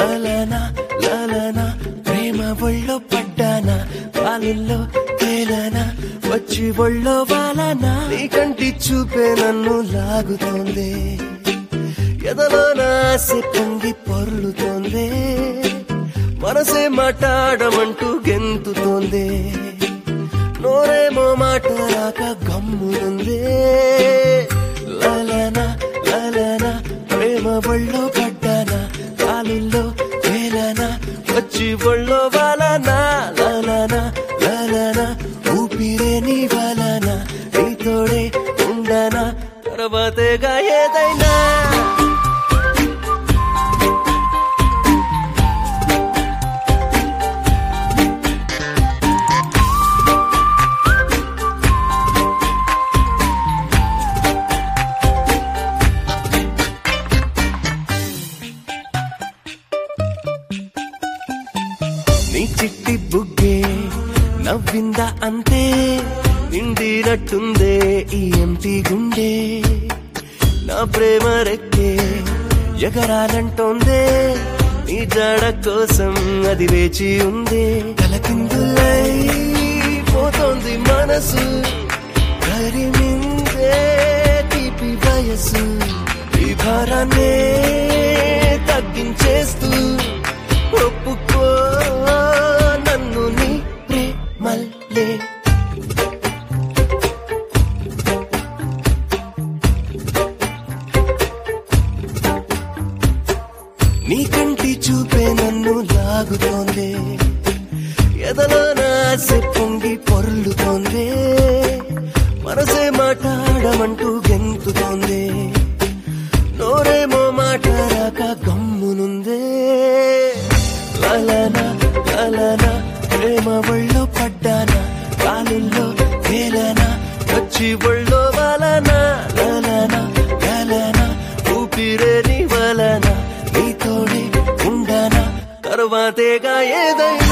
లలనా లలనా ప్రేమ ఒళ్ళో పడ్డానా కాలుల్లో తేలనా వచ్చి ఒళ్ళో వాలనా నీ కంటి చూపే నన్ను లాగుతోంది ఎదలో నాసి పొంగి పొర్లుతోంది మనసే మాట్లాడమంటూ గెంతుతోంది నోరేమో మాట రాక గమ్మునుంది లలనా లలనా ప్రేమ ఒళ్ళో పడ్డానా కాలుల్లో వేలనా వచ్చి ఒళ్ళో వాలనా లలనా లలనా ఊపిరే నీ వలనా నీతోడే ఉండనా తర్వాతేగా ఏదైనా నీ చిట్టి బుగ్గే నవ్విందా అంతే నిండినట్టుందే ఈ ఎంటి గుండె నా ప్రేమ రెక్కే ఎగరాలంటోందే నీ జాడ కోసం అది వేచి ఉందే తలకిందులై పోతోంది మనసు కరిమిందే తీపి వయసు ఈ భారాన్నే తగ్గించేస్తూ ఒప్పుకో నన్ను నీ ప్రేమల్లే నీ కంటి చూపే నన్ను లాగుతోంది ఎదలో నాసె పొంగి పొర్లుతోంది మనసే మాట్లాడమంటూ గెంతుతోంది నోరేమో మాట రాక గమ్మునుందే లలనా లలనా ప్రేమ ఒళ్ళో పడ్డానా కాలుల్లో వేలనా వచ్చి ఒళ్ళో వలనా లలనా లలనా ఊపిరే నీ వలన నీతోడే ఉండనా తర్వాతేగా ఏదైనా